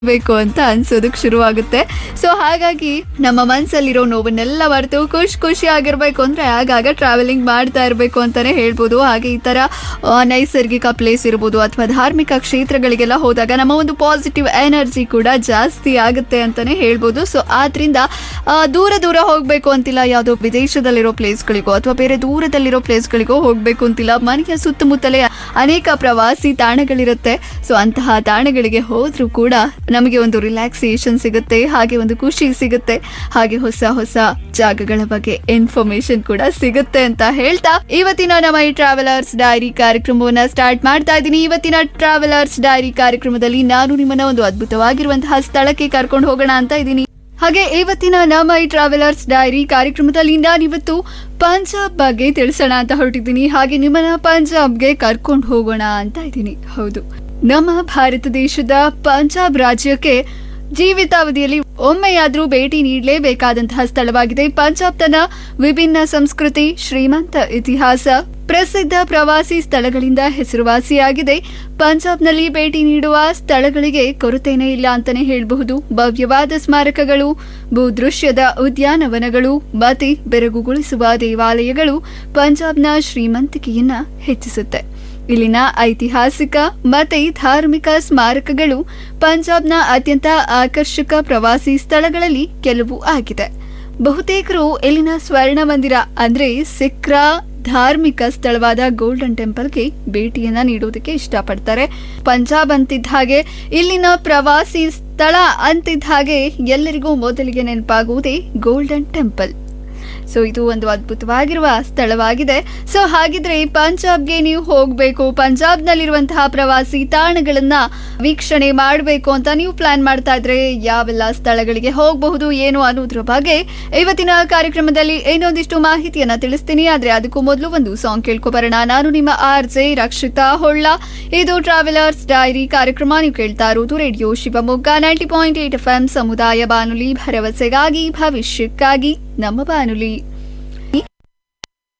ಬೇಕು ಅಂತ ಅನ್ಸೋದಕ್ಕೆ ಶುರುವಾಗುತ್ತೆ ಸೊ ಹಾಗಾಗಿ ನಮ್ಮ ಮನಸ್ಸಲ್ಲಿರೋ ನೋವನ್ನೆಲ್ಲ ಮರೆತು ಖುಷಿ ಖುಷಿ ಆಗಿರ್ಬೇಕು ಅಂದ್ರೆ ಆಗಾಗ ಟ್ರಾವೆಲಿಂಗ್ ಮಾಡ್ತಾ ಇರಬೇಕು ಅಂತಾನೆ ಹೇಳ್ಬೋದು ಹಾಗೆ ಈ ತರ ಆ, ನೈಸರ್ಗಿಕ ಪ್ಲೇಸ್ ಇರ್ಬೋದು ಅಥವಾ ಧಾರ್ಮಿಕ ಕ್ಷೇತ್ರಗಳಿಗೆಲ್ಲ ಹೋದಾಗ ನಮ್ಮ ಒಂದು ಪಾಸಿಟಿವ್ ಎನರ್ಜಿ ಕೂಡ ಜಾಸ್ತಿ ಆಗುತ್ತೆ ಅಂತಾನೆ ಹೇಳ್ಬೋದು ಸೊ ಆದ್ರಿಂದ ಆ, ದೂರ ದೂರ ಹೋಗ್ಬೇಕು ಅಂತಿಲ್ಲ ಯಾವುದೋ ವಿದೇಶದಲ್ಲಿರೋ ಪ್ಲೇಸ್ಗಳಿಗೋ ಅಥವಾ ಬೇರೆ ದೂರದಲ್ಲಿರೋ ಪ್ಲೇಸ್ಗಳಿಗೋ ಹೋಗ್ಬೇಕು ಅಂತಿಲ್ಲ ಮನೆಯ ಸುತ್ತಮುತ್ತಲೇ ಅನೇಕ ಪ್ರವಾಸಿ ತಾಣಗಳಿರುತ್ತೆ ಸೊ ಅಂತಹ ತಾಣಗಳಿಗೆ ಹೋದ್ರೂ ಕೂಡ ನಮಗೆ ಒಂದು ರಿಲ್ಯಾಕ್ಸೇಷನ್ ಸಿಗುತ್ತೆ ಹಾಗೆ ಒಂದು ಖುಷಿ ಸಿಗುತ್ತೆ ಹಾಗೆ ಹೊಸ ಹೊಸ ಜಾಗಗಳ ಬಗ್ಗೆ ಇನ್ಫಾರ್ಮೇಶನ್ ಕೂಡ ಸಿಗುತ್ತೆ ಅಂತ ಹೇಳ್ತಾ ಇವತ್ತಿನ ನಮ್ಮ ಈ ಟ್ರಾವೆಲರ್ಸ್ ಡೈರಿ ಕಾರ್ಯಕ್ರಮವನ್ನ ಸ್ಟಾರ್ಟ್ ಮಾಡ್ತಾ ಇದ್ದೀನಿ ಇವತ್ತಿನ ಟ್ರಾವೆಲರ್ಸ್ ಡೈರಿ ಕಾರ್ಯಕ್ರಮದಲ್ಲಿ ನಾನು ನಿಮ್ಮನ್ನ ಒಂದು ಅದ್ಭುತವಾಗಿರುವಂತಹ ಸ್ಥಳಕ್ಕೆ ಕರ್ಕೊಂಡು ಹೋಗೋಣ ಅಂತ ಇದ್ದೀನಿ ಹಾಗೆ ಇವತ್ತಿನ ನಮ್ಮ ಈ ಟ್ರಾವೆಲರ್ಸ್ ಡೈರಿ ಕಾರ್ಯಕ್ರಮದಲ್ಲಿ ನಾನಿವತ್ತು ಪಂಜಾಬ್ ಬಗ್ಗೆ ತಿಳಿಸೋಣ ಅಂತ ಹೊರಟಿದ್ದೀನಿ ಹಾಗೆ ನಿಮ್ಮನ್ನ ಪಂಜಾಬ್ಗೆ ಕರ್ಕೊಂಡು ಹೋಗೋಣ ಅಂತ ಇದ್ದೀನಿ ಹೌದು ನಮ್ಮ ಭಾರತ ದೇಶದ ಪಂಜಾಬ್ ರಾಜ್ಯಕ್ಕೆ ಜೀವಿತಾವಧಿಯಲ್ಲಿ ಒಮ್ಮೆಯಾದ್ರೂ ಭೇಟಿ ನೀಡಲೇಬೇಕಾದಂತಹ ಸ್ಥಳವಾಗಿದೆ ಪಂಜಾಬ್ ತನ್ನ ವಿಭಿನ್ನ ಸಂಸ್ಕೃತಿ ಶ್ರೀಮಂತ ಇತಿಹಾಸ ಪ್ರಸಿದ್ಧ ಪ್ರವಾಸಿ ಸ್ಥಳಗಳಿಂದ ಹೆಸರುವಾಸಿಯಾಗಿದೆ ಪಂಜಾಬ್ನಲ್ಲಿ ಭೇಟಿ ನೀಡುವ ಸ್ಥಳಗಳಿಗೆ ಕೊರತೆನೇ ಇಲ್ಲ ಅಂತಾನೆ ಹೇಳಬಹುದು ಭವ್ಯವಾದ ಸ್ಮಾರಕಗಳು ಭೂದೃಶ್ಯದ ಉದ್ಯಾನವನಗಳು ಮತ್ತೆ ಬೆರಗುಗೊಳಿಸುವ ದೇವಾಲಯಗಳು ಪಂಜಾಬ್ನ ಶ್ರೀಮಂತಿಕೆಯನ್ನ ಹೆಚ್ಚಿಸುತ್ತೆ ಇಲ್ಲಿನ ಐತಿಹಾಸಿಕ ಮತ್ತೆ ಧಾರ್ಮಿಕ ಸ್ಮಾರಕಗಳು ಪಂಜಾಬ್ನ ಅತ್ಯಂತ ಆಕರ್ಷಕ ಪ್ರವಾಸಿ ಸ್ಥಳಗಳಲ್ಲಿ ಕೆಲವು ಆಗಿದೆ ಬಹುತೇಕರು ಇಲ್ಲಿನ ಸ್ವರ್ಣ ಮಂದಿರ ಅಂದ್ರೆ ಸಿಖ್ರ ಧಾರ್ಮಿಕ ಸ್ಥಳವಾದ ಗೋಲ್ಡನ್ ಟೆಂಪಲ್ಗೆ ಭೇಟಿಯನ್ನ ನೀಡೋದಕ್ಕೆ ಇಷ್ಟಪಡ್ತಾರೆ ಪಂಜಾಬ್ ಅಂತಿದ್ದ ಹಾಗೆ ಇಲ್ಲಿನ ಪ್ರವಾಸಿ ಸ್ಥಳ ಅಂತಿದ್ದ ಹಾಗೆ ಎಲ್ಲರಿಗೂ ಮೊದಲಿಗೆ ನೆನಪಾಗುವುದೇ ಗೋಲ್ಡನ್ ಟೆಂಪಲ್ ಸೊ ಇದು ಒಂದು ಅದ್ಭುತವಾಗಿರುವ ಸ್ಥಳವಾಗಿದೆ ಸೊ ಹಾಗಿದ್ರೆ ಪಂಜಾಬ್ಗೆ ನೀವು ಹೋಗಬೇಕು ಪಂಜಾಬ್ನಲ್ಲಿರುವಂತಹ ಪ್ರವಾಸಿ ತಾಣಗಳನ್ನ ವೀಕ್ಷಣೆ ಮಾಡಬೇಕು ಅಂತ ನೀವು ಪ್ಲಾನ್ ಮಾಡ್ತಾ ಇದ್ರೆ ಯಾವೆಲ್ಲ ಸ್ಥಳಗಳಿಗೆ ಹೋಗಬಹುದು ಏನು ಅನ್ನೋದ್ರ ಬಗ್ಗೆ ಇವತ್ತಿನ ಕಾರ್ಯಕ್ರಮದಲ್ಲಿ ಇನ್ನೊಂದಿಷ್ಟು ಮಾಹಿತಿಯನ್ನ ತಿಳಿಸ್ತೀನಿ ಆದ್ರೆ ಅದಕ್ಕೂ ಮೊದಲು ಒಂದು ಸಾಂಗ್ ಕೇಳ್ಕೊಬರೋಣ ನಾನು ನಿಮ್ಮ ಆರ್ ಜೆ ರಕ್ಷಿತಾ ಹೊಳ್ಳ ಇದು ಟ್ರಾವೆಲರ್ಸ್ ಡೈರಿ ಕಾರ್ಯಕ್ರಮ ನೀವು ಕೇಳ್ತಾ ಇರೋದು radio Shivamogga ninety point eight F M ಸಮುದಾಯ ಬಾನುಲಿ ಭರವಸೆಗಾಗಿ ಭವಿಷ್ಯಕ್ಕಾಗಿ ನಮ್ಮ ಬಾನುಲಿ